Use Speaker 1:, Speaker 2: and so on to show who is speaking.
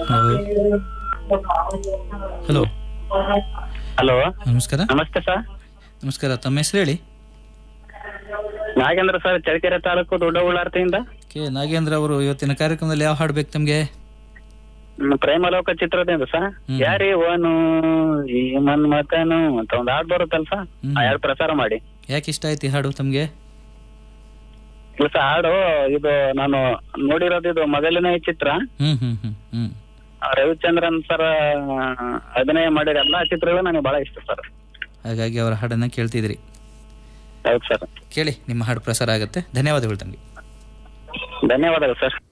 Speaker 1: Hello
Speaker 2: hello
Speaker 1: ನಮಸ್ಕಾರ
Speaker 2: ನಮಸ್ತೆ sir
Speaker 1: ನಮಸ್ಕಾರ ತಮ್ಮ ಹೆಸರು ಹೇಳಿ
Speaker 2: ನಾಗೇಂದ್ರ ಸರ್ ಚಳ್ಳಕೆರೆ ತಾಲೂಕು ದೊಡ್ಡ ಉಳ್ಳಾರ್ತಿಯಿಂದ
Speaker 1: ಕೆ ನಾಗೇಂದ್ರ ಅವರು ಇವತ್ತಿನ ಕಾರ್ಯಕ್ರಮದಲ್ಲಿ ಯಾವ ಹಾಡು ಬೇಕು ತಮಗೆ
Speaker 2: ಹ್ಮ್, ಪ್ರೇಮಲೋಕ ಚಿತ್ರದಿಂದ ಸರ್
Speaker 1: ಹ್ಮ್.
Speaker 2: ಯಾರಿವನು ಈ ಮನ್ಮಥನು ಅಂತ ಒಂದು ಹಾಡ್ ಬರುತ್ತಲ್ಲ ಸರ್
Speaker 1: ಹ್ಮ್.
Speaker 2: ಆ ಹಾಡ್ ಪ್ರಸಾರ ಮಾಡಿ
Speaker 1: ಯಾಕೆ ಇಷ್ಟ ಆಯ್ತು ಈ ಹಾಡು ತಮಗೆ
Speaker 2: ಇಲ್ಲ ಸರ್ ಹಾಡು ಇದು ನಾನು ನೋಡಿರೋದು ಇದು ಮೊದಲನೇ ಚಿತ್ರ
Speaker 1: ಹ್ಮ್ ಹ್ಮ್ ಹ್ಮ್ ಹ್ಮ್
Speaker 2: ಆ, ರವಿಚಂದ್ರನ್ ಸರ್ ಅಭಿನಯ ಮಾಡಿದ ಎಲ್ಲಾ ಚಿತ್ರಗಳು ನನಗೆ ಬಹಳ ಇಷ್ಟ ಸರ್
Speaker 1: ಹಾಗಾಗಿ ಅವರ ಹಾಡನ್ನ ಕೇಳ್ತಿದ್ರಿ
Speaker 2: ಹೌದು ಸರ್
Speaker 1: ಕೇಳಿ ನಿಮ್ಮ ಹಾಡು ಪ್ರಸಾರ ಆಗುತ್ತೆ ಧನ್ಯವಾದಗಳು ತಮಗೆ
Speaker 2: ಧನ್ಯವಾದಗಳು ಸರ್